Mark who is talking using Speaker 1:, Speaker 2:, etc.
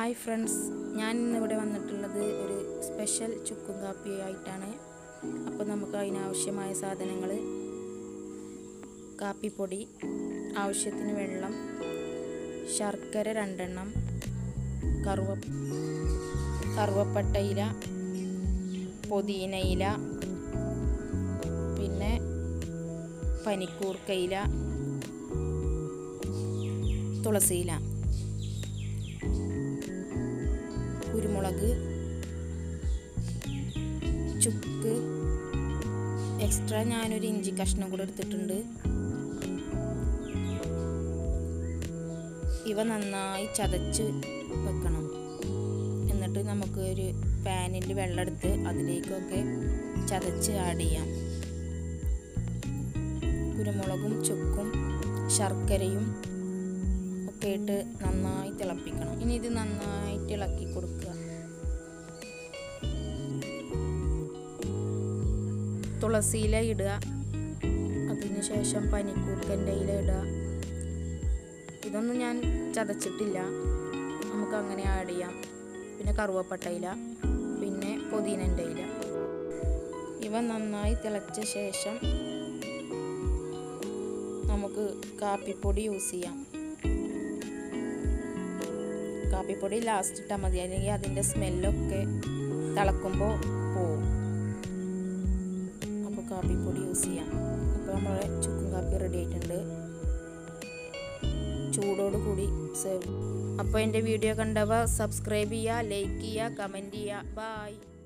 Speaker 1: hi friends ഞാൻ ഇന്നിവിടെ വന്നിട്ടുള്ളത് ഒരു സ്പെഷ്യൽ ചുക്കും കാപ്പി ആയിട്ടാണ് അപ്പോൾ നമുക്ക് അതിനാവശ്യമായ സാധനങ്ങൾ കാപ്പിപ്പൊടി ആവശ്യത്തിന് വെള്ളം ശർക്കര രണ്ടെണ്ണം കറുവ കറുവപ്പട്ടയില പുതിനയില പിന്നെ പനിക്കൂർക്കയില തുളസിയില കുരുമുളക് ചുക്ക് എക്സ്ട്രാ ഞാനൊരു ഇഞ്ചി കഷ്ണം കൂടെ എടുത്തിട്ടുണ്ട് ഇവ നന്നായി ചതച്ച് വെക്കണം എന്നിട്ട് നമുക്ക് ഒരു പാനിൽ വെള്ളം എടുത്ത് അതിലേക്കൊക്കെ ചതച്ച് ആഡ് ചെയ്യാം കുരുമുളകും ചുക്കും ശർക്കരയും ഒക്കെ ഇട്ട് നന്നായി തിളപ്പിക്കണം ഇനി ഇത് നന്നായിട്ട് ഇളക്കി കൊടുക്കുക തുളസിയില ഇടുക അതിനുശേഷം പനിക്കൂർക്കൻ്റെ ഇല ഇടുക ഇതൊന്നും ഞാൻ ചതച്ചിട്ടില്ല നമുക്ക് അങ്ങനെ ആഡ് ചെയ്യാം പിന്നെ കറുവപ്പട്ട ഇല പിന്നെ പുതിനൻ്റെ ഇല ഇവ നന്നായി തിളച്ച ശേഷം നമുക്ക് കാപ്പിപ്പൊടി യൂസ് ചെയ്യാം കാപ്പിപ്പൊടി ലാസ്റ്റ് ഇട്ടാൽ മതി അല്ലെങ്കിൽ അതിൻ്റെ സ്മെല്ലൊക്കെ തിളക്കുമ്പോൾ പോവും അപ്പോൾ കാപ്പിപ്പൊടി യൂസ് ചെയ്യാം അപ്പോൾ നമ്മുടെ ചുക്കും കാപ്പി റെഡി ആയിട്ടുണ്ട് ചൂടോട് കൂടി സേവ് അപ്പോൾ എൻ്റെ വീഡിയോ കണ്ടവ സബ്സ്ക്രൈബ് ചെയ്യുക ലൈക്ക് ചെയ്യുക കമൻറ്റ് ചെയ്യുക ബായ്